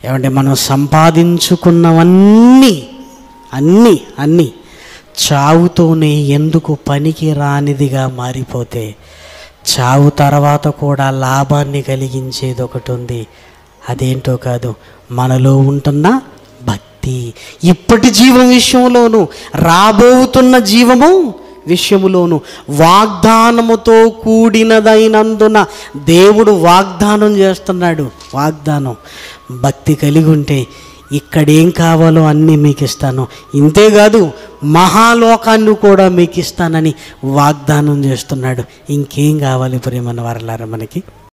ఏమంటే మనం సంపాదించుకున్నవన్నీ అన్నీ అన్నీ చావుతోనే ఎందుకు పనికి రానిదిగా మారిపోతే చావు తర్వాత కూడా లాభాన్ని కలిగించేది ఒకటి ఉంది అదేంటో కాదు మనలో ఉంటున్న భక్తి ఇప్పటి జీవం విషయంలోను రాబోతున్న జీవము విషయములోను వాగ్దానముతో కూడినదైనందున దేవుడు వాగ్దానం చేస్తున్నాడు వాగ్దానం భక్తి కలిగి ఉంటే ఇక్కడేం కావాలో అన్నీ మీకు ఇస్తాను ఇంతేకాదు మహాలోకాన్ని కూడా మీకు ఇస్తానని వాగ్దానం చేస్తున్నాడు ఇంకేం కావాలి ప్రేమన్న వారలారా మనకి